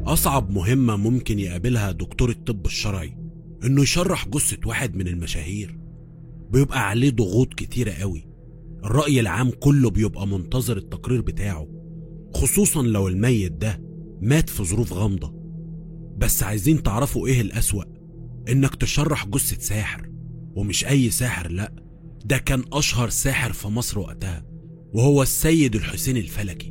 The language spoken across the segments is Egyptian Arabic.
أصعب مهمة ممكن يقابلها دكتور الطب الشرعي إنه يشرح جثة واحد من المشاهير بيبقى عليه ضغوط كتيرة قوي الرأي العام كله بيبقى منتظر التقرير بتاعه خصوصا لو الميت ده مات في ظروف غامضة بس عايزين تعرفوا ايه الأسوأ انك تشرح جثة ساحر ومش اي ساحر لا ده كان اشهر ساحر في مصر وقتها وهو السيد الحسين الفلكي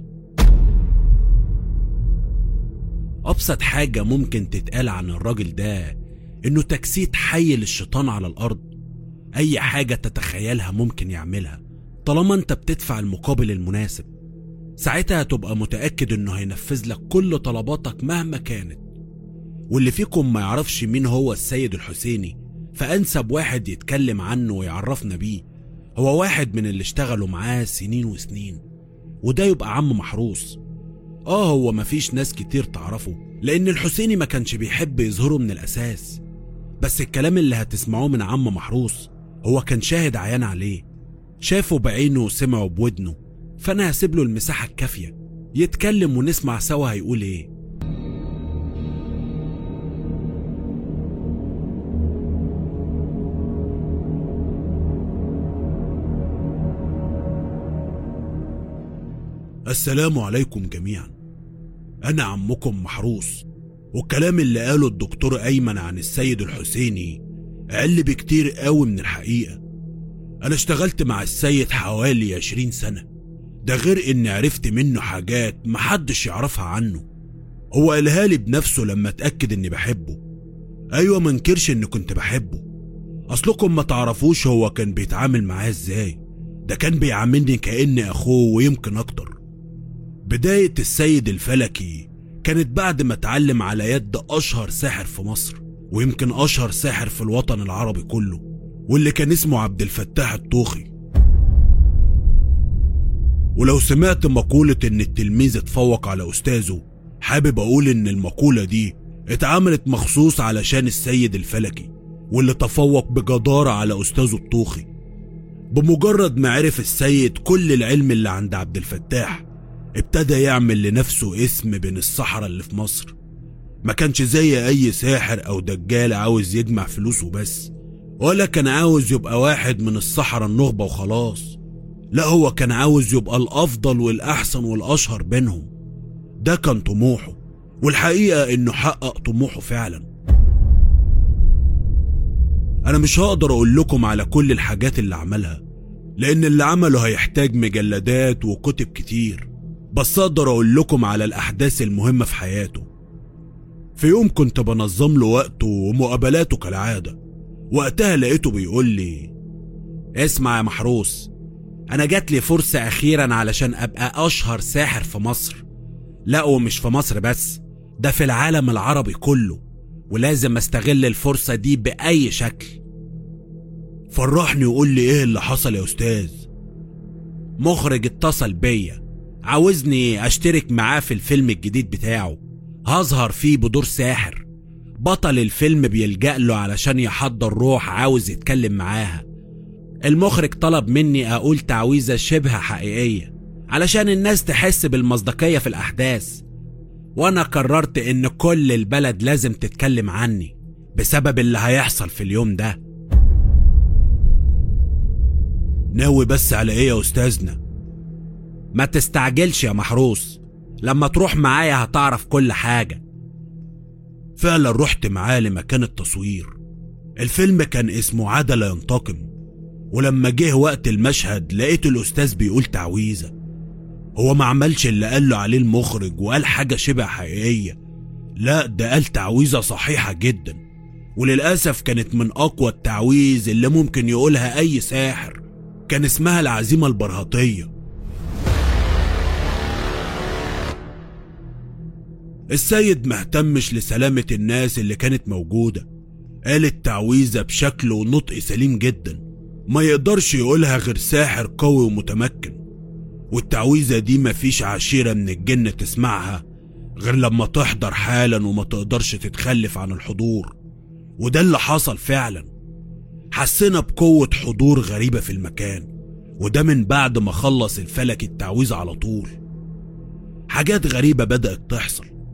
ابسط حاجة ممكن تتقال عن الراجل ده انه تجسيد حي للشيطان على الارض اي حاجة تتخيلها ممكن يعملها طالما انت بتدفع المقابل المناسب ساعتها هتبقى متأكد انه هينفذ لك كل طلباتك مهما كانت واللي فيكم ما يعرفش مين هو السيد الحسيني فأنسب واحد يتكلم عنه ويعرفنا بيه هو واحد من اللي اشتغلوا معاه سنين وسنين وده يبقى عم محروس اه هو مفيش ناس كتير تعرفه لأن الحسيني ما كانش بيحب يظهره من الأساس بس الكلام اللي هتسمعوه من عم محروس هو كان شاهد عيان عليه شافه بعينه وسمعه بودنه فأنا هسيب له المساحة الكافية يتكلم ونسمع سوا هيقول ايه السلام عليكم جميعا أنا عمكم محروس والكلام اللي قاله الدكتور أيمن عن السيد الحسيني أقل بكتير قوي من الحقيقة أنا اشتغلت مع السيد حوالي عشرين سنة ده غير إني عرفت منه حاجات محدش يعرفها عنه هو قالها لي بنفسه لما اتأكد إني بحبه أيوة منكرش إني كنت بحبه أصلكم ما تعرفوش هو كان بيتعامل معايا إزاي ده كان بيعاملني كأني أخوه ويمكن أكتر بداية السيد الفلكي كانت بعد ما اتعلم على يد أشهر ساحر في مصر ويمكن أشهر ساحر في الوطن العربي كله واللي كان اسمه عبد الفتاح الطوخي ولو سمعت مقولة إن التلميذ اتفوق على أستاذه حابب أقول إن المقولة دي اتعملت مخصوص علشان السيد الفلكي واللي تفوق بجدارة على أستاذه الطوخي بمجرد ما عرف السيد كل العلم اللي عند عبد الفتاح ابتدى يعمل لنفسه اسم بين الصحراء اللي في مصر ما كانش زي اي ساحر او دجال عاوز يجمع فلوسه بس ولا كان عاوز يبقى واحد من الصحراء النخبة وخلاص لا هو كان عاوز يبقى الافضل والاحسن والاشهر بينهم ده كان طموحه والحقيقة انه حقق طموحه فعلا انا مش هقدر اقول لكم على كل الحاجات اللي عملها لان اللي عمله هيحتاج مجلدات وكتب كتير بس اقدر اقول لكم على الاحداث المهمة في حياته في يوم كنت بنظم له وقته ومقابلاته كالعادة وقتها لقيته بيقول لي اسمع يا محروس انا جات لي فرصة اخيرا علشان ابقى اشهر ساحر في مصر لا ومش في مصر بس ده في العالم العربي كله ولازم استغل الفرصة دي بأي شكل فرحني وقول لي ايه اللي حصل يا استاذ مخرج اتصل بيا عاوزني اشترك معاه في الفيلم الجديد بتاعه هظهر فيه بدور ساحر بطل الفيلم بيلجأ له علشان يحضر روح عاوز يتكلم معاها المخرج طلب مني اقول تعويذة شبه حقيقية علشان الناس تحس بالمصداقية في الأحداث وأنا قررت إن كل البلد لازم تتكلم عني بسبب اللي هيحصل في اليوم ده ناوي بس على إيه يا أستاذنا؟ ما تستعجلش يا محروس لما تروح معايا هتعرف كل حاجة فعلا رحت معاه لمكان التصوير الفيلم كان اسمه عدل ينتقم ولما جه وقت المشهد لقيت الأستاذ بيقول تعويذة هو ما عملش اللي قال له عليه المخرج وقال حاجة شبه حقيقية لا ده قال تعويذة صحيحة جدا وللأسف كانت من أقوى التعويذ اللي ممكن يقولها أي ساحر كان اسمها العزيمة البرهطية السيد مهتمش لسلامة الناس اللي كانت موجودة قال التعويذة بشكل ونطق سليم جدا ما يقدرش يقولها غير ساحر قوي ومتمكن والتعويذة دي مفيش عشيرة من الجن تسمعها غير لما تحضر حالا وما تقدرش تتخلف عن الحضور وده اللي حصل فعلا حسينا بقوة حضور غريبة في المكان وده من بعد ما خلص الفلك التعويذة على طول حاجات غريبة بدأت تحصل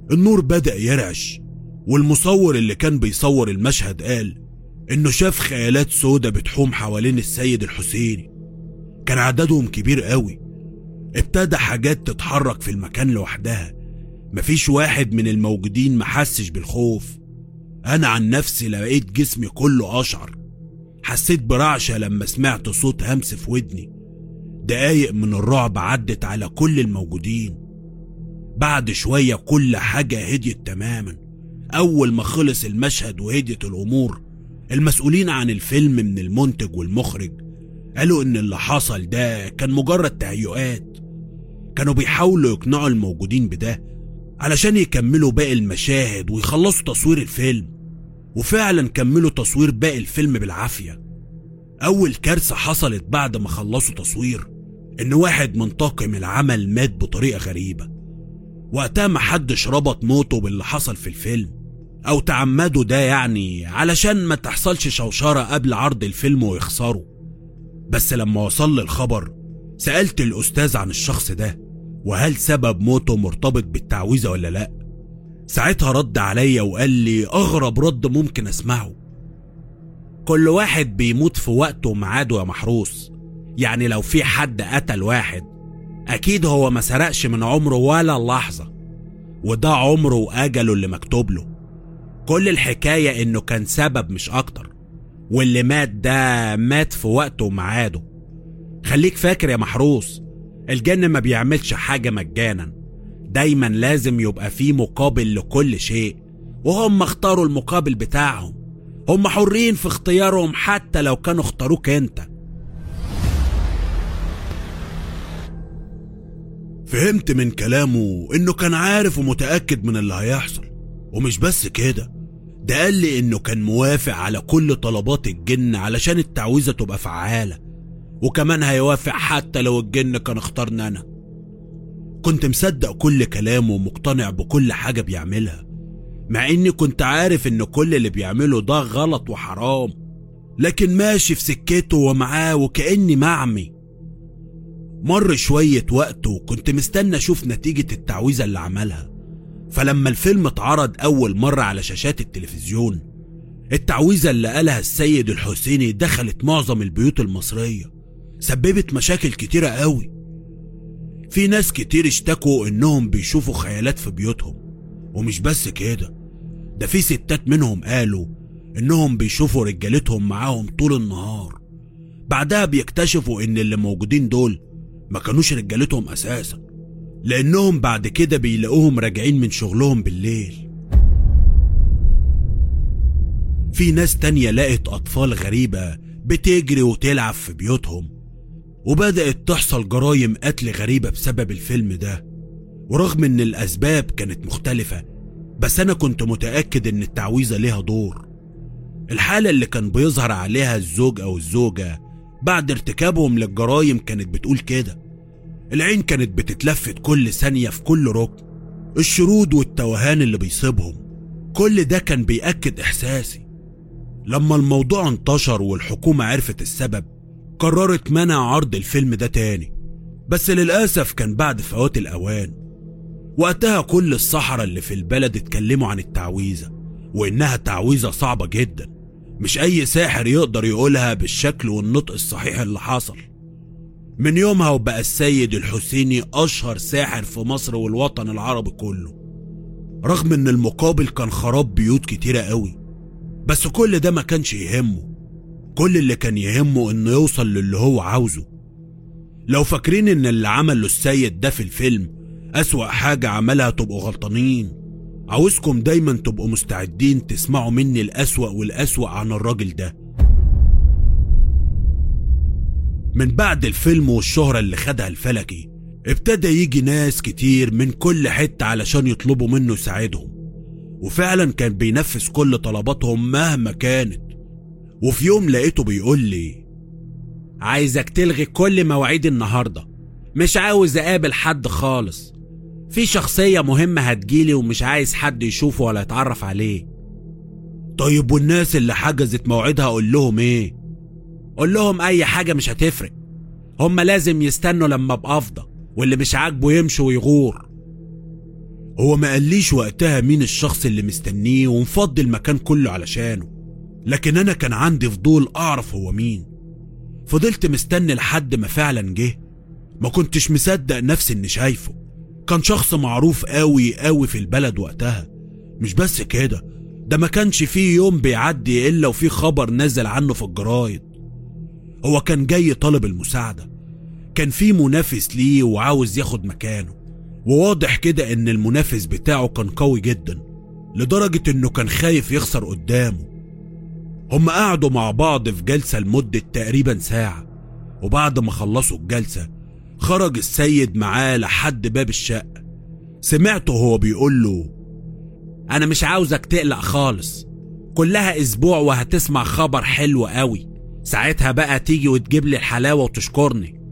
النور بدأ يرعش والمصور اللي كان بيصور المشهد قال إنه شاف خيالات سودة بتحوم حوالين السيد الحسيني كان عددهم كبير قوي ابتدى حاجات تتحرك في المكان لوحدها مفيش واحد من الموجودين محسش بالخوف أنا عن نفسي لقيت جسمي كله أشعر حسيت برعشة لما سمعت صوت همس في ودني دقايق من الرعب عدت على كل الموجودين بعد شوية كل حاجة هديت تماما أول ما خلص المشهد وهديت الأمور المسؤولين عن الفيلم من المنتج والمخرج قالوا إن اللي حصل ده كان مجرد تهيؤات كانوا بيحاولوا يقنعوا الموجودين بده علشان يكملوا باقي المشاهد ويخلصوا تصوير الفيلم وفعلا كملوا تصوير باقي الفيلم بالعافية أول كارثة حصلت بعد ما خلصوا تصوير إن واحد من طاقم العمل مات بطريقة غريبة وقتها محدش ربط موته باللي حصل في الفيلم أو تعمدوا ده يعني علشان ما تحصلش شوشرة قبل عرض الفيلم ويخسروا بس لما وصل لي الخبر سألت الأستاذ عن الشخص ده وهل سبب موته مرتبط بالتعويذة ولا لأ ساعتها رد عليا وقال لي أغرب رد ممكن أسمعه كل واحد بيموت في وقته وميعاده يا محروس يعني لو في حد قتل واحد أكيد هو ما سرقش من عمره ولا لحظة وده عمره وأجله اللي مكتوب له كل الحكاية إنه كان سبب مش أكتر واللي مات ده مات في وقته وميعاده خليك فاكر يا محروس الجن ما بيعملش حاجة مجانا دايما لازم يبقى في مقابل لكل شيء وهم اختاروا المقابل بتاعهم هم حرين في اختيارهم حتى لو كانوا اختاروك انت فهمت من كلامه انه كان عارف ومتأكد من اللي هيحصل ومش بس كده ده قال لي انه كان موافق على كل طلبات الجن علشان التعويذة تبقى فعالة وكمان هيوافق حتى لو الجن كان اختارنا انا كنت مصدق كل كلامه ومقتنع بكل حاجة بيعملها مع اني كنت عارف ان كل اللي بيعمله ده غلط وحرام لكن ماشي في سكته ومعاه وكأني معمي مر شوية وقت وكنت مستنى اشوف نتيجة التعويذة اللي عملها فلما الفيلم اتعرض اول مرة على شاشات التلفزيون التعويذة اللي قالها السيد الحسيني دخلت معظم البيوت المصرية سببت مشاكل كتيرة قوي في ناس كتير اشتكوا انهم بيشوفوا خيالات في بيوتهم ومش بس كده ده في ستات منهم قالوا انهم بيشوفوا رجالتهم معاهم طول النهار بعدها بيكتشفوا ان اللي موجودين دول ما كانوش رجالتهم اساسا لانهم بعد كده بيلاقوهم راجعين من شغلهم بالليل في ناس تانية لقت اطفال غريبة بتجري وتلعب في بيوتهم وبدأت تحصل جرايم قتل غريبة بسبب الفيلم ده ورغم ان الاسباب كانت مختلفة بس انا كنت متأكد ان التعويذة ليها دور الحالة اللي كان بيظهر عليها الزوج او الزوجة بعد ارتكابهم للجرايم كانت بتقول كده العين كانت بتتلفت كل ثانية في كل ركن الشرود والتوهان اللي بيصيبهم كل ده كان بيأكد إحساسي لما الموضوع انتشر والحكومة عرفت السبب قررت منع عرض الفيلم ده تاني بس للأسف كان بعد فوات الأوان وقتها كل الصحراء اللي في البلد اتكلموا عن التعويذة وإنها تعويذة صعبة جدا مش أي ساحر يقدر يقولها بالشكل والنطق الصحيح اللي حصل من يومها وبقى السيد الحسيني أشهر ساحر في مصر والوطن العربي كله رغم إن المقابل كان خراب بيوت كتيرة قوي بس كل ده ما كانش يهمه كل اللي كان يهمه إنه يوصل للي هو عاوزه لو فاكرين إن اللي عمله السيد ده في الفيلم أسوأ حاجة عملها تبقوا غلطانين عاوزكم دايما تبقوا مستعدين تسمعوا مني الأسوأ والأسوأ عن الراجل ده من بعد الفيلم والشهرة اللي خدها الفلكي ابتدى يجي ناس كتير من كل حتة علشان يطلبوا منه يساعدهم وفعلا كان بينفذ كل طلباتهم مهما كانت وفي يوم لقيته بيقول لي عايزك تلغي كل مواعيد النهاردة مش عاوز اقابل حد خالص في شخصية مهمة هتجيلي ومش عايز حد يشوفه ولا يتعرف عليه طيب والناس اللي حجزت موعدها اقول لهم ايه قول لهم اي حاجة مش هتفرق هما لازم يستنوا لما ابقى افضى واللي مش عاجبه يمشي ويغور هو ما قاليش وقتها مين الشخص اللي مستنيه ومفضي المكان كله علشانه لكن انا كان عندي فضول اعرف هو مين فضلت مستني لحد ما فعلا جه ما كنتش مصدق نفسي اني شايفه كان شخص معروف قوي قوي في البلد وقتها مش بس كده ده ما كانش فيه يوم بيعدي الا وفي خبر نزل عنه في الجرايد هو كان جاي طالب المساعدة كان في منافس ليه وعاوز ياخد مكانه وواضح كده ان المنافس بتاعه كان قوي جدا لدرجة انه كان خايف يخسر قدامه هم قعدوا مع بعض في جلسة لمدة تقريبا ساعة وبعد ما خلصوا الجلسة خرج السيد معاه لحد باب الشقة سمعته هو بيقول له أنا مش عاوزك تقلق خالص كلها أسبوع وهتسمع خبر حلو قوي ساعتها بقى تيجي وتجيب لي الحلاوة وتشكرني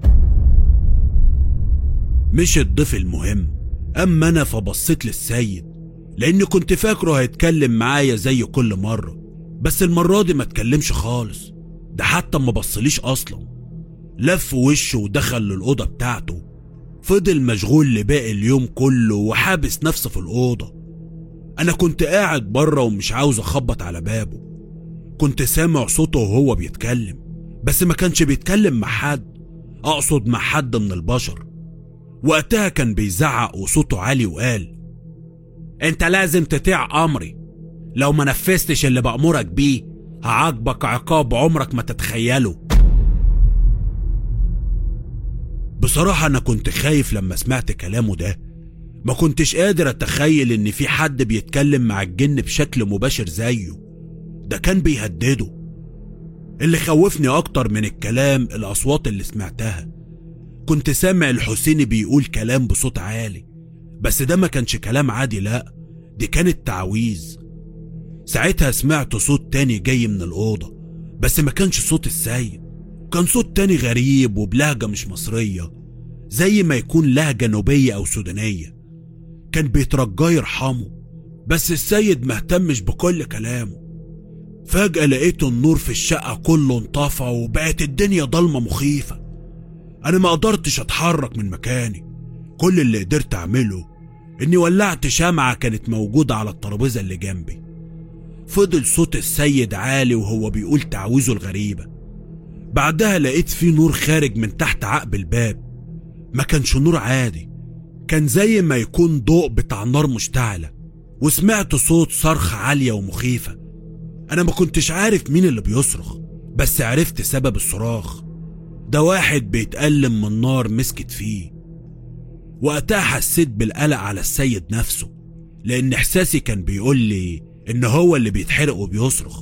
مش الضيف المهم أما أنا فبصيت للسيد لأني كنت فاكره هيتكلم معايا زي كل مرة بس المرة دي ما اتكلمش خالص ده حتى ما بصليش أصلا لف وشه ودخل للأوضة بتاعته فضل مشغول لباقي اليوم كله وحابس نفسه في الأوضة أنا كنت قاعد بره ومش عاوز أخبط على بابه كنت سامع صوته وهو بيتكلم بس ما كانش بيتكلم مع حد أقصد مع حد من البشر وقتها كان بيزعق وصوته عالي وقال انت لازم تطيع امري لو ما نفذتش اللي بأمرك بيه هعاقبك عقاب عمرك ما تتخيله بصراحة أنا كنت خايف لما سمعت كلامه ده ما كنتش قادر أتخيل إن في حد بيتكلم مع الجن بشكل مباشر زيه ده كان بيهدده اللي خوفني أكتر من الكلام الأصوات اللي سمعتها كنت سامع الحسيني بيقول كلام بصوت عالي بس ده ما كانش كلام عادي لا دي كانت تعويذ ساعتها سمعت صوت تاني جاي من الأوضة بس ما كانش صوت السيد كان صوت تاني غريب وبلهجة مش مصرية زي ما يكون لهجة نوبية أو سودانية كان بيترجاه يرحمه بس السيد مهتمش بكل كلامه فجأة لقيت النور في الشقة كله انطفى وبقت الدنيا ضلمة مخيفة أنا ما قدرتش أتحرك من مكاني كل اللي قدرت أعمله إني ولعت شمعة كانت موجودة على الترابيزة اللي جنبي فضل صوت السيد عالي وهو بيقول تعويذه الغريبة بعدها لقيت في نور خارج من تحت عقب الباب ما كانش نور عادي كان زي ما يكون ضوء بتاع نار مشتعلة وسمعت صوت صرخة عالية ومخيفة أنا ما كنتش عارف مين اللي بيصرخ بس عرفت سبب الصراخ ده واحد بيتألم من نار مسكت فيه وقتها حسيت بالقلق على السيد نفسه لأن إحساسي كان بيقول لي إن هو اللي بيتحرق وبيصرخ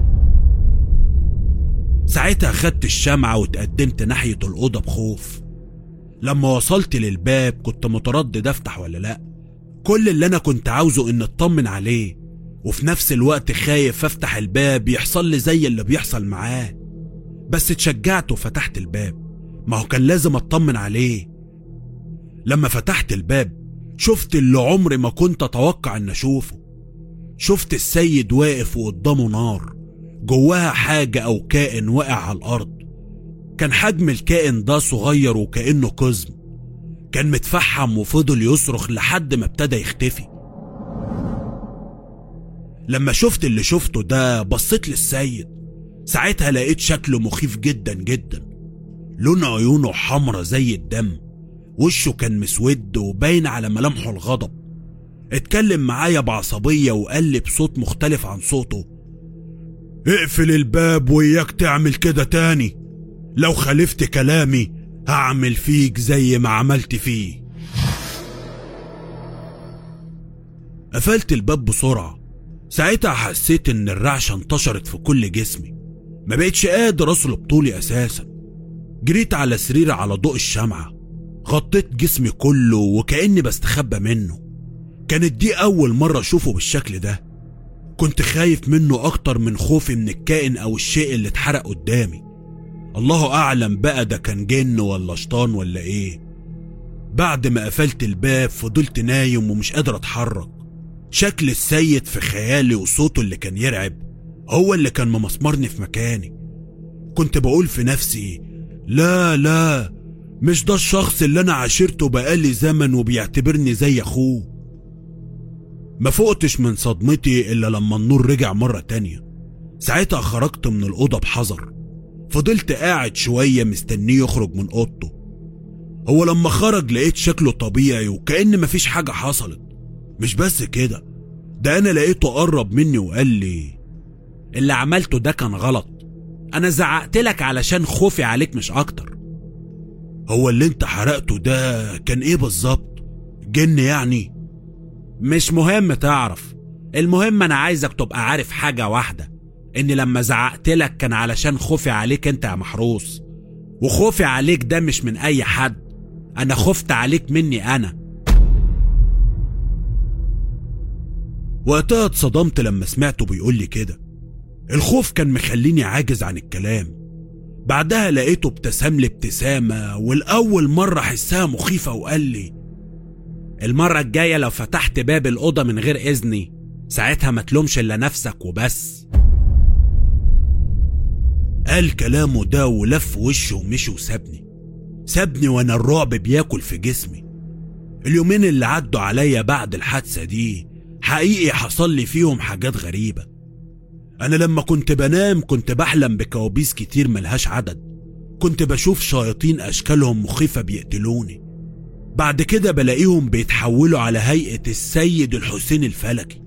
ساعتها خدت الشمعة وتقدمت ناحية الأوضة بخوف لما وصلت للباب كنت متردد أفتح ولا لأ كل اللي أنا كنت عاوزه إن أطمن عليه وفي نفس الوقت خايف أفتح الباب يحصل لي زي اللي بيحصل معاه بس اتشجعت وفتحت الباب ما هو كان لازم أطمن عليه لما فتحت الباب شفت اللي عمري ما كنت أتوقع إن أشوفه شفت السيد واقف وقدامه نار جواها حاجة أو كائن واقع على الأرض كان حجم الكائن ده صغير وكأنه قزم كان متفحم وفضل يصرخ لحد ما ابتدى يختفي لما شفت اللي شفته ده بصيت للسيد ساعتها لقيت شكله مخيف جدا جدا لون عيونه حمرة زي الدم وشه كان مسود وباين على ملامحه الغضب اتكلم معايا بعصبية وقال لي بصوت مختلف عن صوته اقفل الباب وياك تعمل كده تاني لو خالفت كلامي هعمل فيك زي ما عملت فيه قفلت الباب بسرعة ساعتها حسيت ان الرعشة انتشرت في كل جسمي ما بقتش قادر اصلب طولي اساسا جريت على سريري على ضوء الشمعة غطيت جسمي كله وكأني بستخبى منه كانت دي أول مرة أشوفه بالشكل ده كنت خايف منه أكتر من خوفي من الكائن أو الشيء اللي اتحرق قدامي الله أعلم بقى ده كان جن ولا شيطان ولا إيه بعد ما قفلت الباب فضلت نايم ومش قادر أتحرك شكل السيد في خيالي وصوته اللي كان يرعب هو اللي كان ممسمرني في مكاني كنت بقول في نفسي لا لا مش ده الشخص اللي أنا عاشرته بقالي زمن وبيعتبرني زي أخوه ما فقتش من صدمتي إلا لما النور رجع مرة تانية ساعتها خرجت من الأوضة بحذر فضلت قاعد شوية مستنيه يخرج من أوضته هو لما خرج لقيت شكله طبيعي وكأن مفيش حاجة حصلت مش بس كده ده أنا لقيته قرب مني وقال لي اللي عملته ده كان غلط انا زعقت لك علشان خوفي عليك مش اكتر هو اللي انت حرقته ده كان ايه بالظبط جن يعني مش مهم تعرف المهم انا عايزك تبقى عارف حاجة واحدة ان لما زعقت لك كان علشان خوفي عليك انت يا محروس وخوفي عليك ده مش من اي حد انا خفت عليك مني انا وقتها اتصدمت لما سمعته بيقول لي كده الخوف كان مخليني عاجز عن الكلام بعدها لقيته ابتسم لي ابتسامة والأول مرة أحسها مخيفة وقال لي المرة الجاية لو فتحت باب الأوضة من غير إذني ساعتها ما تلومش إلا نفسك وبس قال كلامه ده ولف وشه ومشي وسابني سابني وانا الرعب بياكل في جسمي اليومين اللي عدوا عليا بعد الحادثة دي حقيقي حصل لي فيهم حاجات غريبة أنا لما كنت بنام كنت بحلم بكوابيس كتير ملهاش عدد كنت بشوف شياطين أشكالهم مخيفة بيقتلوني بعد كده بلاقيهم بيتحولوا على هيئة السيد الحسين الفلكي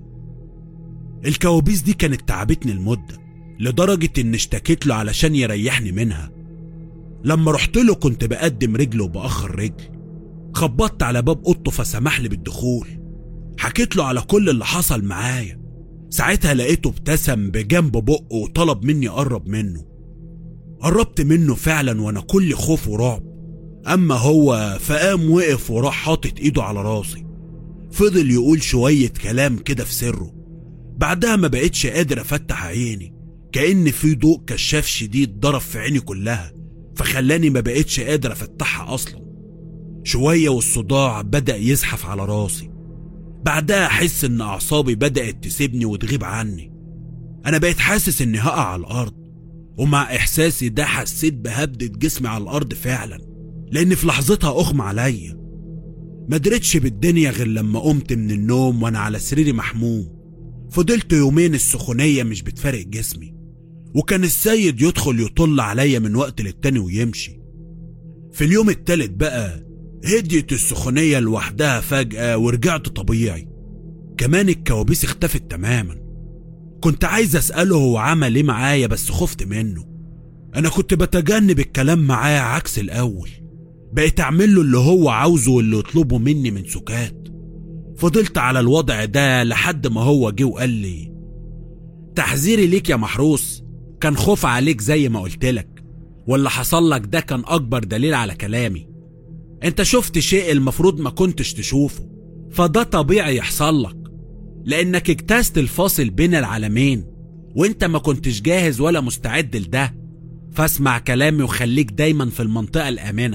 الكوابيس دي كانت تعبتني المدة لدرجة إن اشتكيت له علشان يريحني منها لما رحت له كنت بقدم رجل وبأخر رجل خبطت على باب أوضته فسمح لي بالدخول حكيت له على كل اللي حصل معايا ساعتها لقيته ابتسم بجنب بقه وطلب مني أقرب منه قربت منه فعلا وأنا كل خوف ورعب أما هو فقام وقف وراح حاطط إيده على راسي فضل يقول شوية كلام كده في سره بعدها ما بقتش قادر أفتح عيني كأن في ضوء كشاف شديد ضرب في عيني كلها فخلاني ما بقتش قادر أفتحها أصلا شوية والصداع بدأ يزحف على راسي بعدها أحس إن أعصابي بدأت تسيبني وتغيب عني أنا بقيت حاسس إني هقع على الأرض ومع إحساسي ده حسيت بهبدة جسمي على الأرض فعلا لأن في لحظتها أغمى عليا ما دريتش بالدنيا غير لما قمت من النوم وأنا على سريري محموم فضلت يومين السخونية مش بتفارق جسمي وكان السيد يدخل يطل عليا من وقت للتاني ويمشي في اليوم التالت بقى هديت السخونية لوحدها فجأة ورجعت طبيعي كمان الكوابيس اختفت تماما كنت عايز أسأله هو عمل ايه معايا بس خفت منه أنا كنت بتجنب الكلام معاه عكس الأول بقيت أعمل له اللي هو عاوزه واللي يطلبه مني من سكات فضلت على الوضع ده لحد ما هو جه وقال لي تحذيري ليك يا محروس كان خوف عليك زي ما قلت لك واللي حصل لك ده كان أكبر دليل على كلامي انت شفت شيء المفروض ما كنتش تشوفه فده طبيعي يحصل لك لانك اجتزت الفاصل بين العالمين وانت ما كنتش جاهز ولا مستعد لده فاسمع كلامي وخليك دايما في المنطقة الآمنة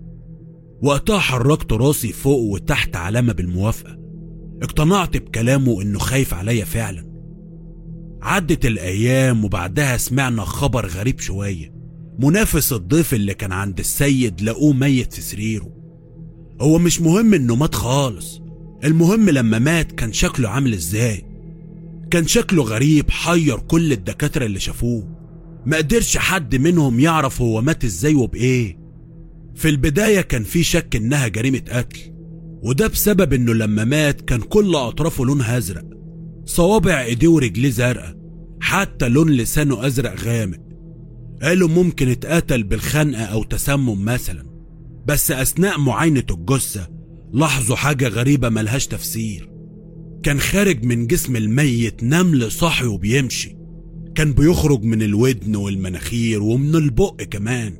وقتها حركت راسي فوق وتحت علامة بالموافقة اقتنعت بكلامه انه خايف عليا فعلا عدت الايام وبعدها سمعنا خبر غريب شويه منافس الضيف اللي كان عند السيد لقوه ميت في سريره هو مش مهم انه مات خالص المهم لما مات كان شكله عامل ازاي كان شكله غريب حير كل الدكاترة اللي شافوه ما قدرش حد منهم يعرف هو مات ازاي وبايه في البداية كان في شك انها جريمة قتل وده بسبب انه لما مات كان كل اطرافه لونها ازرق صوابع ايديه ورجليه زرقاء حتى لون لسانه ازرق غامق قالوا ممكن اتقتل بالخنقة او تسمم مثلا بس اثناء معاينة الجثة لاحظوا حاجة غريبة ملهاش تفسير كان خارج من جسم الميت نمل صاحي وبيمشي كان بيخرج من الودن والمناخير ومن البق كمان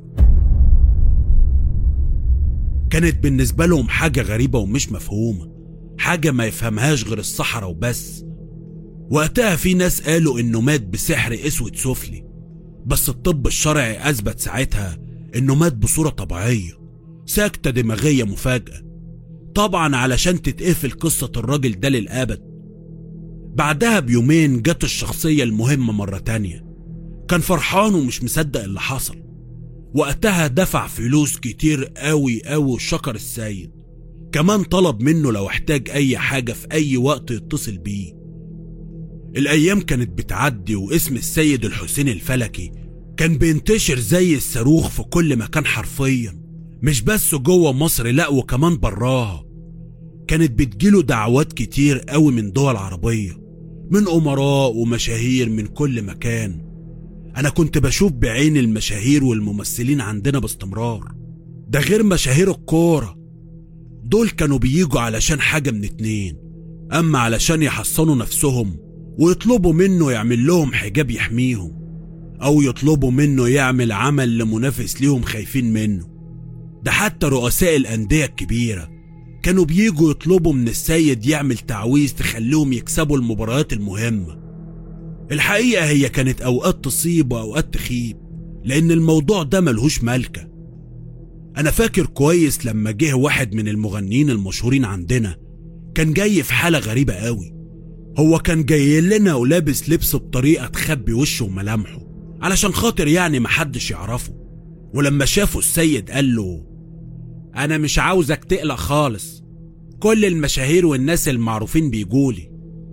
كانت بالنسبة لهم حاجة غريبة ومش مفهومة حاجة ما يفهمهاش غير الصحراء وبس وقتها في ناس قالوا انه مات بسحر اسود سفلي بس الطب الشرعي اثبت ساعتها انه مات بصورة طبيعية سكتة دماغية مفاجأة طبعا علشان تتقفل قصة الراجل ده للأبد بعدها بيومين جت الشخصية المهمة مرة تانية كان فرحان ومش مصدق اللي حصل وقتها دفع فلوس كتير قوي قوي وشكر السيد كمان طلب منه لو احتاج أي حاجة في أي وقت يتصل بيه الأيام كانت بتعدي واسم السيد الحسين الفلكي كان بينتشر زي الصاروخ في كل مكان حرفيا مش بس جوه مصر لا وكمان براها كانت بتجيله دعوات كتير قوي من دول عربية من أمراء ومشاهير من كل مكان أنا كنت بشوف بعين المشاهير والممثلين عندنا باستمرار ده غير مشاهير الكورة دول كانوا بييجوا علشان حاجة من اتنين أما علشان يحصنوا نفسهم ويطلبوا منه يعمل لهم حجاب يحميهم أو يطلبوا منه يعمل عمل لمنافس ليهم خايفين منه ده حتى رؤساء الأندية الكبيرة كانوا بيجوا يطلبوا من السيد يعمل تعويذ تخليهم يكسبوا المباريات المهمة الحقيقة هي كانت أوقات تصيب وأوقات تخيب لأن الموضوع ده ملهوش ملكة أنا فاكر كويس لما جه واحد من المغنيين المشهورين عندنا كان جاي في حالة غريبة قوي هو كان جاي لنا ولابس لبس بطريقة تخبي وشه وملامحه علشان خاطر يعني محدش يعرفه ولما شافه السيد قال له أنا مش عاوزك تقلق خالص كل المشاهير والناس المعروفين بيجولي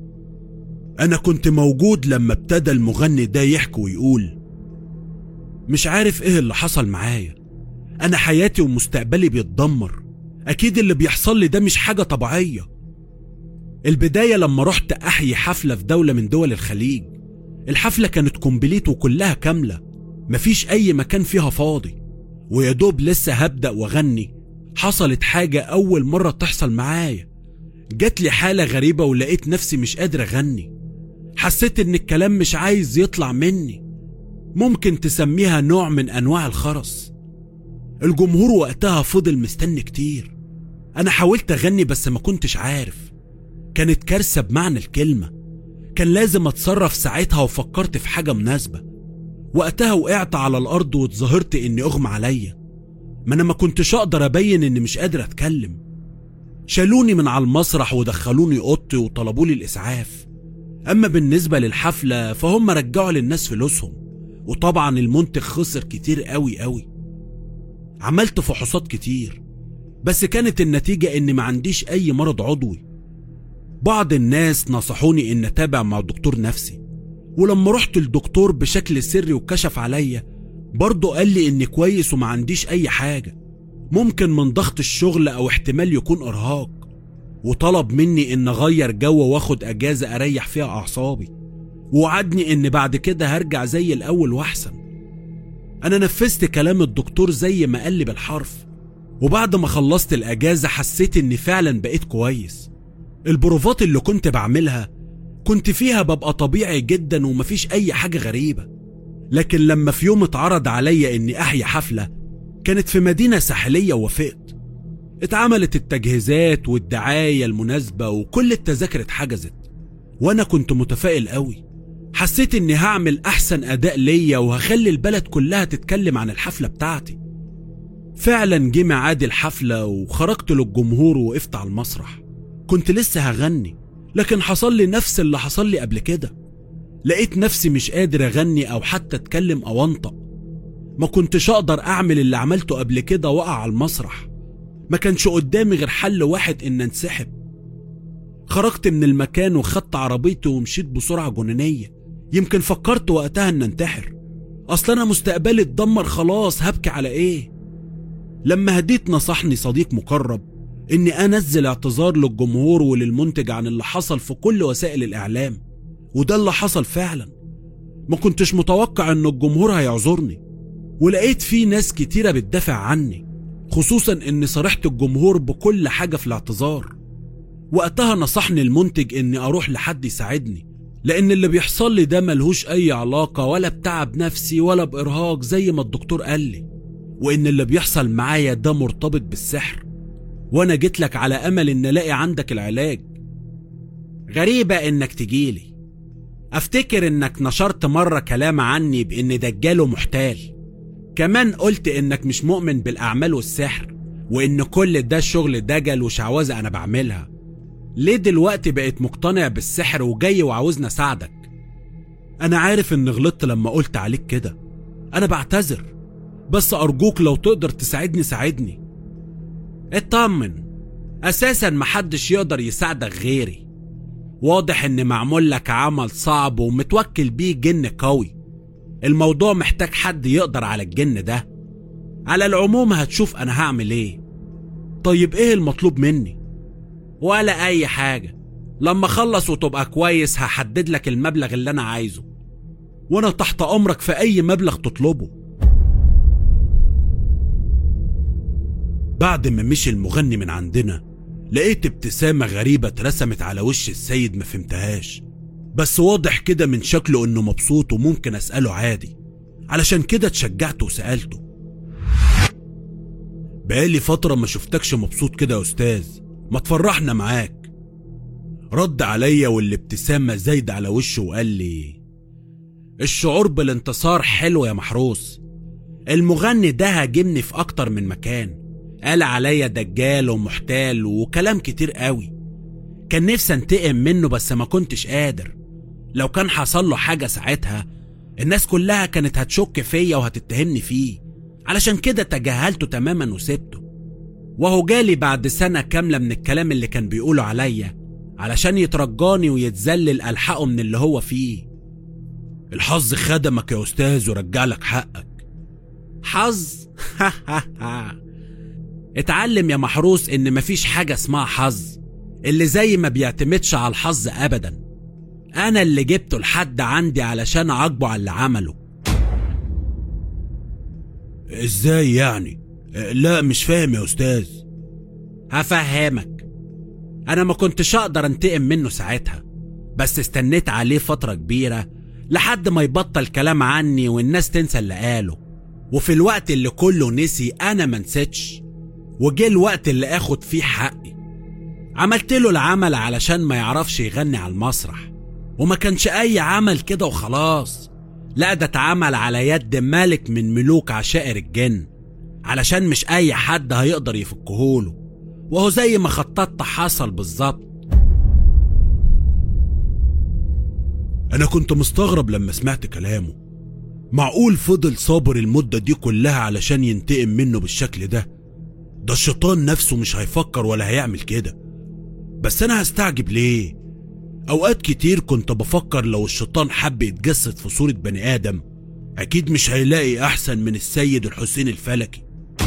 أنا كنت موجود لما ابتدى المغني ده يحكي ويقول مش عارف إيه اللي حصل معايا أنا حياتي ومستقبلي بيتدمر أكيد اللي بيحصل لي ده مش حاجة طبيعية البداية لما رحت أحيي حفلة في دولة من دول الخليج الحفلة كانت كومبليت وكلها كاملة مفيش أي مكان فيها فاضي ويا دوب لسه هبدأ وأغني حصلت حاجة أول مرة تحصل معايا جات لي حالة غريبة ولقيت نفسي مش قادر أغني حسيت إن الكلام مش عايز يطلع مني ممكن تسميها نوع من أنواع الخرس الجمهور وقتها فضل مستني كتير أنا حاولت أغني بس ما كنتش عارف كانت كارثة بمعنى الكلمة كان لازم أتصرف ساعتها وفكرت في حاجة مناسبة وقتها وقعت على الأرض واتظاهرت إني أغمى عليا ما أنا ما كنتش أقدر أبين إني مش قادر أتكلم شالوني من على المسرح ودخلوني أوضتي وطلبوا لي الإسعاف أما بالنسبة للحفلة فهم رجعوا للناس فلوسهم وطبعا المنتج خسر كتير قوي قوي عملت فحوصات كتير بس كانت النتيجة إني ما عنديش أي مرض عضوي بعض الناس نصحوني إن أتابع مع دكتور نفسي ولما رحت للدكتور بشكل سري وكشف عليا برضه قال لي إني كويس وما عنديش أي حاجة ممكن من ضغط الشغل أو احتمال يكون إرهاق وطلب مني إن أغير جو وآخد أجازة أريح فيها أعصابي ووعدني إن بعد كده هرجع زي الأول وأحسن أنا نفذت كلام الدكتور زي ما قال لي بالحرف وبعد ما خلصت الأجازة حسيت إني فعلا بقيت كويس البروفات اللي كنت بعملها كنت فيها ببقى طبيعي جدا ومفيش أي حاجة غريبة لكن لما في يوم اتعرض عليا إني أحيا حفلة كانت في مدينة ساحلية ووافقت اتعملت التجهيزات والدعاية المناسبة وكل التذاكر اتحجزت وأنا كنت متفائل قوي حسيت إني هعمل أحسن أداء ليا وهخلي البلد كلها تتكلم عن الحفلة بتاعتي فعلا جه ميعاد الحفلة وخرجت للجمهور ووقفت على المسرح كنت لسه هغني لكن حصل لي نفس اللي حصل لي قبل كده لقيت نفسي مش قادر اغني او حتى اتكلم او انطق ما كنتش اقدر اعمل اللي عملته قبل كده واقع على المسرح ما كانش قدامي غير حل واحد ان انسحب خرجت من المكان وخدت عربيتي ومشيت بسرعة جنونية يمكن فكرت وقتها ان انتحر اصل انا مستقبلي اتدمر خلاص هبكي على ايه لما هديت نصحني صديق مقرب اني انزل اعتذار للجمهور وللمنتج عن اللي حصل في كل وسائل الاعلام وده اللي حصل فعلا ما كنتش متوقع ان الجمهور هيعذرني ولقيت في ناس كتيرة بتدافع عني خصوصا اني صرحت الجمهور بكل حاجة في الاعتذار وقتها نصحني المنتج اني اروح لحد يساعدني لان اللي بيحصل لي ده ملهوش اي علاقة ولا بتعب نفسي ولا بارهاق زي ما الدكتور قال لي وان اللي بيحصل معايا ده مرتبط بالسحر وانا جيت لك على امل ان الاقي عندك العلاج غريبة انك تجيلي افتكر انك نشرت مرة كلام عني بان دجال ومحتال كمان قلت انك مش مؤمن بالاعمال والسحر وان كل ده شغل دجل وشعوذة انا بعملها ليه دلوقتي بقيت مقتنع بالسحر وجاي وعاوزني اساعدك انا عارف ان غلطت لما قلت عليك كده انا بعتذر بس ارجوك لو تقدر تساعدني ساعدني اطمن أساسا محدش يقدر يساعدك غيري واضح إن معمول لك عمل صعب ومتوكل بيه جن قوي الموضوع محتاج حد يقدر على الجن ده على العموم هتشوف أنا هعمل إيه طيب إيه المطلوب مني ولا أي حاجة لما أخلص وتبقى كويس هحدد لك المبلغ اللي أنا عايزه وأنا تحت أمرك في أي مبلغ تطلبه بعد ما مشي المغني من عندنا لقيت ابتسامة غريبة اترسمت على وش السيد ما فهمتهاش بس واضح كده من شكله انه مبسوط وممكن اسأله عادي علشان كده اتشجعت وسألته بقالي فترة ما شفتكش مبسوط كده يا أستاذ ما تفرحنا معاك رد عليا والابتسامة زايدة على وشه وقال لي الشعور بالانتصار حلو يا محروس المغني ده هاجمني في أكتر من مكان قال عليا دجال ومحتال وكلام كتير قوي كان نفسي انتقم منه بس ما كنتش قادر لو كان حصل له حاجة ساعتها الناس كلها كانت هتشك فيا وهتتهمني فيه علشان كده تجاهلته تماما وسبته وهو جالي بعد سنة كاملة من الكلام اللي كان بيقوله عليا علشان يترجاني ويتذلل ألحقه من اللي هو فيه الحظ خدمك يا أستاذ ورجع لك حقك حظ اتعلم يا محروس ان مفيش حاجة اسمها حظ اللي زي ما بيعتمدش على الحظ ابدا انا اللي جبته لحد عندي علشان اعاقبه على اللي عمله ازاي يعني لا مش فاهم يا أستاذ هفهمك انا ما كنتش اقدر انتقم منه ساعتها بس استنيت عليه فترة كبيرة لحد ما يبطل كلام عني والناس تنسى اللي قاله وفي الوقت اللي كله نسي انا ما نسيتش وجه الوقت اللي اخد فيه حقي عملت له العمل علشان ما يعرفش يغني على المسرح وما كانش اي عمل كده وخلاص لا ده اتعمل على يد ملك من ملوك عشائر الجن علشان مش اي حد هيقدر يفكهوله وهو زي ما خططت حصل بالظبط أنا كنت مستغرب لما سمعت كلامه معقول فضل صابر المدة دي كلها علشان ينتقم منه بالشكل ده ده الشيطان نفسه مش هيفكر ولا هيعمل كده بس أنا هستعجب ليه أوقات كتير كنت بفكر لو الشيطان حب يتجسد في صورة بني آدم أكيد مش هيلاقي أحسن من السيد الحسين الفلكي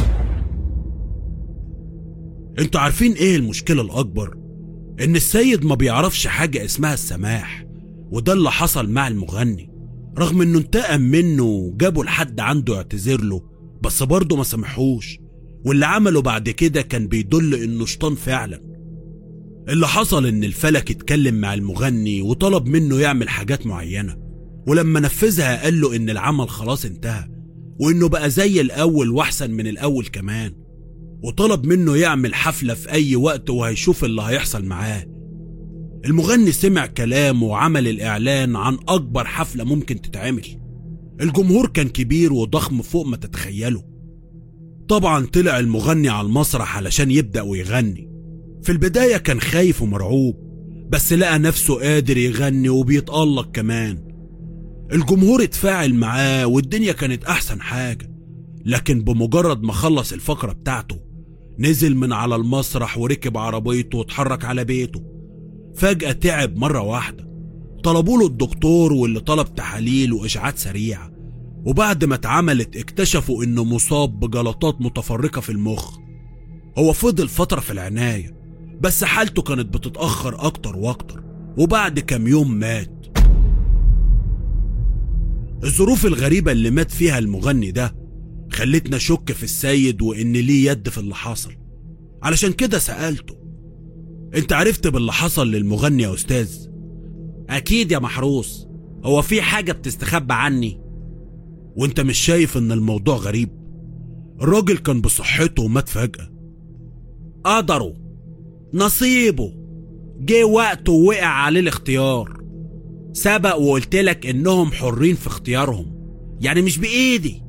انتوا عارفين ايه المشكلة الأكبر؟ إن السيد ما بيعرفش حاجة اسمها السماح وده اللي حصل مع المغني رغم إنه انتقم منه وجابه لحد عنده يعتذر له بس برضه ما سامحوش واللي عمله بعد كده كان بيدل إنه شيطان فعلا اللي حصل إن الفلك اتكلم مع المغني وطلب منه يعمل حاجات معينة ولما نفذها قال له إن العمل خلاص انتهى وإنه بقى زي الأول وأحسن من الأول كمان وطلب منه يعمل حفلة في أي وقت وهيشوف اللي هيحصل معاه المغني سمع كلامه وعمل الإعلان عن أكبر حفلة ممكن تتعمل الجمهور كان كبير وضخم فوق ما تتخيله طبعا طلع المغني على المسرح علشان يبدأ ويغني في البداية كان خايف ومرعوب بس لقى نفسه قادر يغني وبيتألق كمان الجمهور اتفاعل معاه والدنيا كانت أحسن حاجة لكن بمجرد ما خلص الفقرة بتاعته نزل من على المسرح وركب عربيته واتحرك على بيته فجأة تعب مرة واحدة طلبوا له الدكتور واللي طلب تحاليل وإشعاعات سريعة وبعد ما اتعملت اكتشفوا انه مصاب بجلطات متفرقة في المخ هو فضل فترة في العناية بس حالته كانت بتتأخر أكتر وأكتر وبعد كام يوم مات الظروف الغريبة اللي مات فيها المغني ده خلتنا شك في السيد وإن ليه يد في اللي حصل علشان كده سألته انت عرفت باللي حصل للمغني يا أستاذ أكيد يا محروس هو في حاجة بتستخبى عني وانت مش شايف ان الموضوع غريب الراجل كان بصحته ومات فجأة قدره نصيبه جه وقته ووقع عليه الاختيار سبق وقلت لك انهم حرين في اختيارهم يعني مش بايدي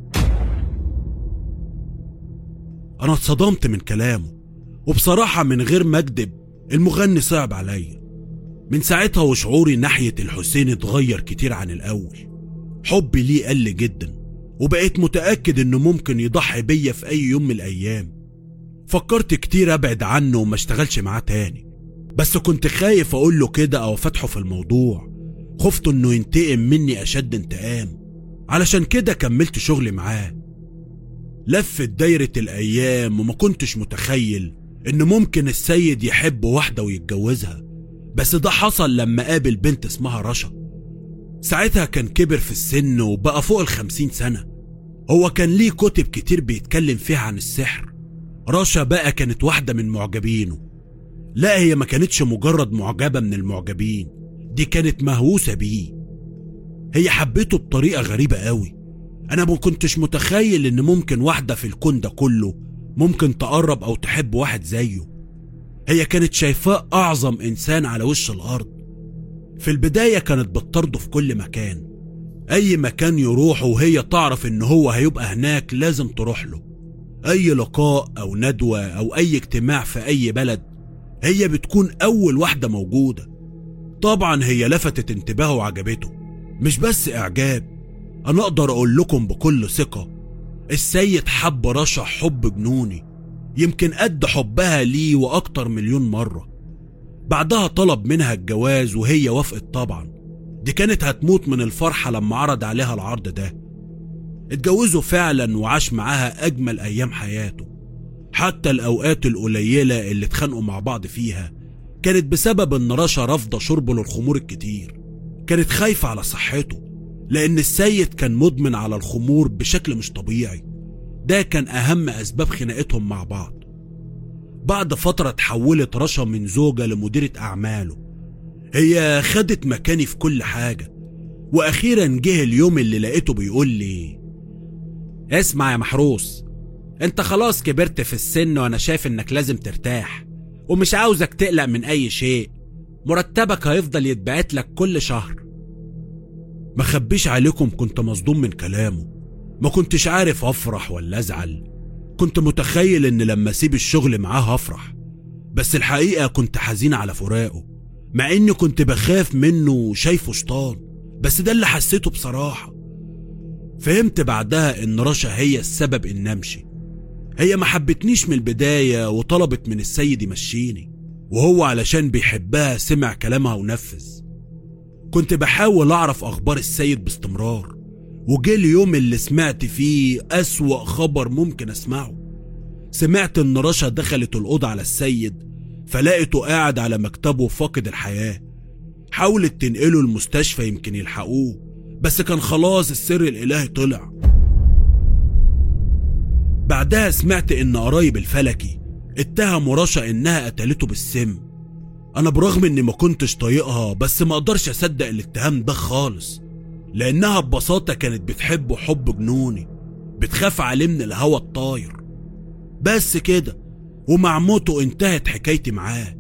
انا اتصدمت من كلامه وبصراحة من غير ما اكدب المغني صعب عليا من ساعتها وشعوري ناحية الحسين اتغير كتير عن الأول حبي ليه قل جدا وبقيت متأكد إنه ممكن يضحي بيا في أي يوم من الأيام فكرت كتير ابعد عنه وما اشتغلش معاه تاني بس كنت خايف اقول له كده او فتحه في الموضوع خفت انه ينتقم مني اشد انتقام علشان كده كملت شغلي معاه لفت دايرة الأيام وما كنتش متخيل إن ممكن السيد يحب واحدة ويتجوزها بس ده حصل لما قابل بنت اسمها رشا ساعتها كان كبر في السن وبقى فوق الخمسين سنة هو كان ليه كتب كتير بيتكلم فيها عن السحر رشا بقى كانت واحدة من معجبينه لا هي ما كانتش مجرد معجبة من المعجبين دي كانت مهووسة بيه هي حبته بطريقة غريبة قوي أنا ما كنتش متخيل إن ممكن واحدة في الكون ده كله ممكن تقرب أو تحب واحد زيه هي كانت شايفاه أعظم إنسان على وش الأرض في البداية كانت بتطرده في كل مكان أي مكان يروحه وهي تعرف إن هو هيبقى هناك لازم تروح له أي لقاء أو ندوة أو أي اجتماع في أي بلد هي بتكون أول واحدة موجودة طبعا هي لفتت انتباهه وعجبته مش بس إعجاب أنا أقدر أقول لكم بكل ثقة السيد حب رشا حب جنوني يمكن قد حبها ليه وأكتر مليون مرة بعدها طلب منها الجواز وهي وافقت طبعا دي كانت هتموت من الفرحة لما عرض عليها العرض ده اتجوزوا فعلا وعاش معاها أجمل أيام حياته حتى الأوقات القليلة اللي اتخانقوا مع بعض فيها كانت بسبب إن رشا رافضة شربه للخمور الكتير كانت خايفة على صحته لأن السيد كان مدمن على الخمور بشكل مش طبيعي ده كان أهم أسباب خناقتهم مع بعض بعد فترة اتحولت رشا من زوجة لمديرة أعماله هي خدت مكاني في كل حاجة وأخيرا جه اليوم اللي لقيته بيقول لي اسمع يا محروس انت خلاص كبرت في السن وانا شايف انك لازم ترتاح ومش عاوزك تقلق من اي شيء مرتبك هيفضل يتبعت لك كل شهر ما خبيش عليكم كنت مصدوم من كلامه ما كنتش عارف افرح ولا ازعل كنت متخيل ان لما اسيب الشغل معاه هفرح بس الحقيقة كنت حزين على فراقه مع اني كنت بخاف منه وشايفه شيطان بس ده اللي حسيته بصراحة فهمت بعدها ان رشا هي السبب ان امشي هي ما حبتنيش من البداية وطلبت من السيد يمشيني وهو علشان بيحبها سمع كلامها ونفذ كنت بحاول أعرف أخبار السيد باستمرار وجه اليوم اللي سمعت فيه أسوأ خبر ممكن أسمعه سمعت إن رشا دخلت الأوضة على السيد فلقيته قاعد على مكتبه فاقد الحياة حاولت تنقله المستشفى يمكن يلحقوه بس كان خلاص السر الإلهي طلع بعدها سمعت إن قرايب الفلكي اتهموا رشا إنها قتلته بالسم أنا برغم إني ما كنتش طايقها بس ما أقدرش أصدق الاتهام ده خالص لأنها ببساطة كانت بتحبه حب جنوني بتخاف عليه من الهوا الطاير بس كده ومع موته انتهت حكايتي معاه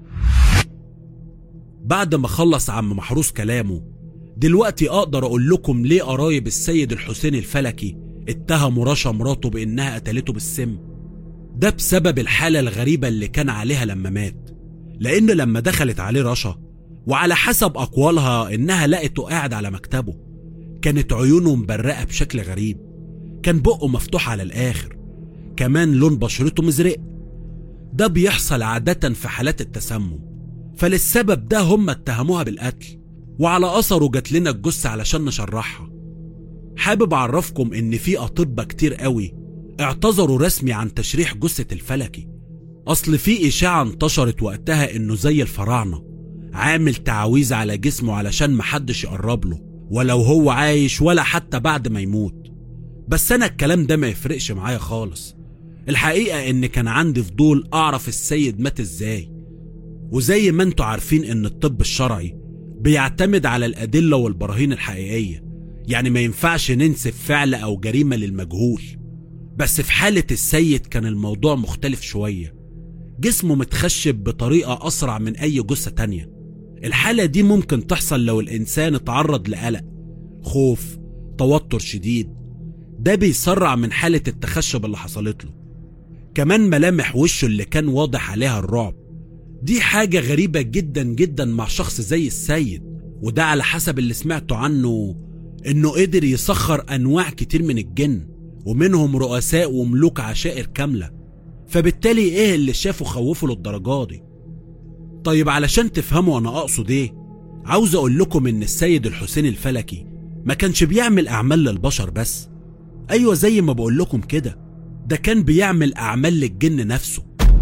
بعد ما خلص عم محروس كلامه دلوقتي أقدر أقول لكم ليه قرايب السيد الحسين الفلكي اتهموا رشا مراته بإنها قتلته بالسم ده بسبب الحالة الغريبة اللي كان عليها لما مات لأن لما دخلت عليه رشا وعلى حسب أقوالها إنها لقته قاعد على مكتبه كانت عيونه مبرقة بشكل غريب كان بقه مفتوح على الآخر كمان لون بشرته مزرق ده بيحصل عادة في حالات التسمم فللسبب ده هم اتهموها بالقتل وعلى أثره جات لنا الجثة علشان نشرحها حابب أعرفكم إن في أطباء كتير قوي اعتذروا رسمي عن تشريح جثة الفلكي أصل في إشاعة انتشرت وقتها إنه زي الفراعنة عامل تعاويذ على جسمه علشان محدش يقرب له ولو هو عايش ولا حتى بعد ما يموت بس أنا الكلام ده ما يفرقش معايا خالص الحقيقة إن كان عندي فضول أعرف السيد مات إزاي وزي ما انتوا عارفين إن الطب الشرعي بيعتمد على الأدلة والبراهين الحقيقية يعني ما ينفعش ننسب فعل أو جريمة للمجهول بس في حالة السيد كان الموضوع مختلف شوية جسمه متخشب بطريقة أسرع من أي جثة تانية الحالة دي ممكن تحصل لو الإنسان اتعرض لقلق خوف توتر شديد ده بيسرع من حالة التخشب اللي حصلت له كمان ملامح وشه اللي كان واضح عليها الرعب دي حاجة غريبة جدا جدا مع شخص زي السيد وده على حسب اللي سمعته عنه انه قدر يسخر انواع كتير من الجن ومنهم رؤساء وملوك عشائر كاملة فبالتالي ايه اللي شافه خوفه للدرجة دي طيب علشان تفهموا انا اقصد ايه عاوز اقول لكم ان السيد الحسين الفلكي ما كانش بيعمل اعمال للبشر بس ايوه زي ما بقول لكم كده ده كان بيعمل اعمال للجن نفسه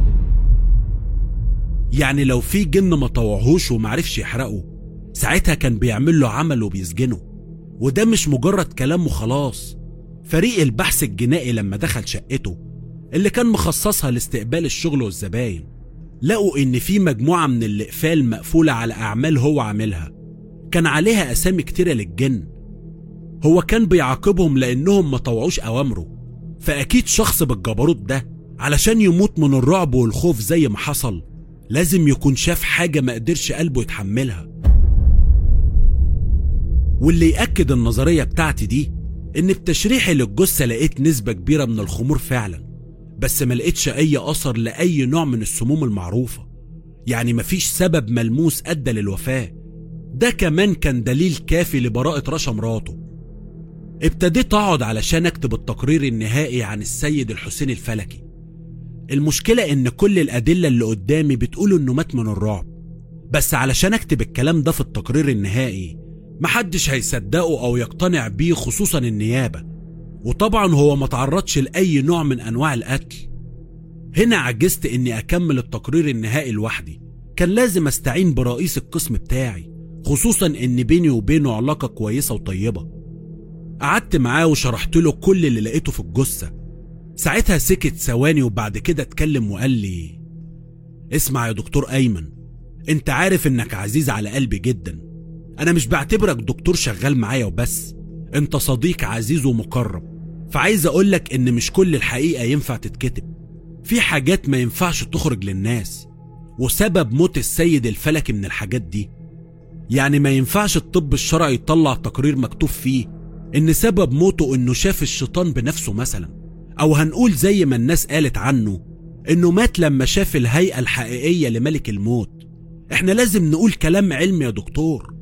يعني لو في جن ما طوعهوش ومعرفش يحرقه ساعتها كان بيعمل له عمل وبيسجنه وده مش مجرد كلام وخلاص فريق البحث الجنائي لما دخل شقته اللي كان مخصصها لاستقبال الشغل والزباين لقوا ان في مجموعة من الاقفال مقفولة على اعمال هو عاملها كان عليها اسامي كتيرة للجن هو كان بيعاقبهم لانهم ما طوعوش اوامره فاكيد شخص بالجبروت ده علشان يموت من الرعب والخوف زي ما حصل لازم يكون شاف حاجة ما قدرش قلبه يتحملها واللي يأكد النظرية بتاعتي دي إن بتشريحي للجثة لقيت نسبة كبيرة من الخمور فعلا بس ما لقيتش أي أثر لأي نوع من السموم المعروفة يعني مفيش سبب ملموس أدى للوفاة ده كمان كان دليل كافي لبراءة رشا مراته ابتديت أقعد علشان أكتب التقرير النهائي عن السيد الحسين الفلكي المشكلة إن كل الأدلة اللي قدامي بتقول إنه مات من الرعب بس علشان أكتب الكلام ده في التقرير النهائي محدش هيصدقه أو يقتنع بيه خصوصا النيابة وطبعا هو ما تعرضش لأي نوع من أنواع القتل هنا عجزت إني أكمل التقرير النهائي لوحدي كان لازم أستعين برئيس القسم بتاعي خصوصا إن بيني وبينه علاقة كويسة وطيبة قعدت معاه وشرحت له كل اللي لقيته في الجثة ساعتها سكت ثواني وبعد كده اتكلم وقال لي اسمع يا دكتور أيمن انت عارف انك عزيز على قلبي جدا انا مش بعتبرك دكتور شغال معايا وبس انت صديق عزيز ومقرب فعايز اقولك ان مش كل الحقيقة ينفع تتكتب في حاجات ما ينفعش تخرج للناس وسبب موت السيد الفلكي من الحاجات دي يعني ما ينفعش الطب الشرعي يطلع تقرير مكتوب فيه ان سبب موته انه شاف الشيطان بنفسه مثلا او هنقول زي ما الناس قالت عنه انه مات لما شاف الهيئة الحقيقية لملك الموت احنا لازم نقول كلام علمي يا دكتور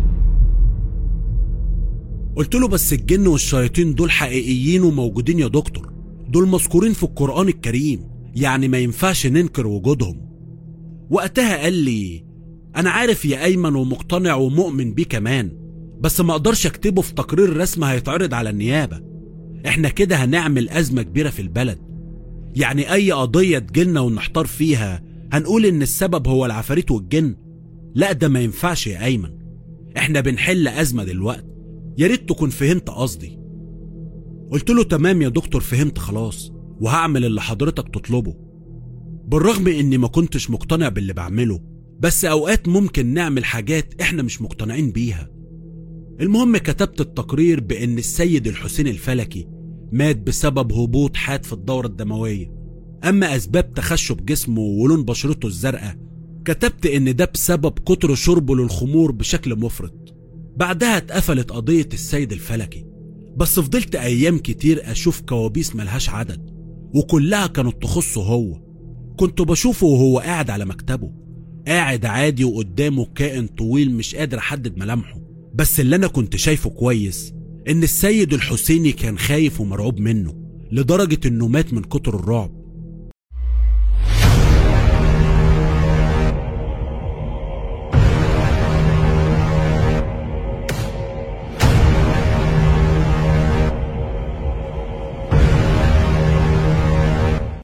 قلت له بس الجن والشياطين دول حقيقيين وموجودين يا دكتور دول مذكورين في القرآن الكريم يعني ما ينفعش ننكر وجودهم وقتها قال لي انا عارف يا ايمن ومقتنع ومؤمن بيه كمان بس ما اقدرش اكتبه في تقرير رسمي هيتعرض على النيابة احنا كده هنعمل ازمة كبيرة في البلد يعني اي قضية تجيلنا ونحتار فيها هنقول ان السبب هو العفاريت والجن لا ده ما ينفعش يا ايمن احنا بنحل ازمة دلوقتي يا ريت تكون فهمت قصدي قلت له تمام يا دكتور فهمت خلاص وهعمل اللي حضرتك تطلبه بالرغم اني ما كنتش مقتنع باللي بعمله بس اوقات ممكن نعمل حاجات احنا مش مقتنعين بيها المهم كتبت التقرير بان السيد الحسين الفلكي مات بسبب هبوط حاد في الدورة الدموية اما اسباب تخشب جسمه ولون بشرته الزرقاء كتبت ان ده بسبب كتر شربه للخمور بشكل مفرط بعدها اتقفلت قضية السيد الفلكي بس فضلت ايام كتير اشوف كوابيس ملهاش عدد وكلها كانت تخصه هو كنت بشوفه وهو قاعد على مكتبه قاعد عادي وقدامه كائن طويل مش قادر احدد ملامحه بس اللي انا كنت شايفه كويس ان السيد الحسيني كان خايف ومرعوب منه لدرجة انه مات من كتر الرعب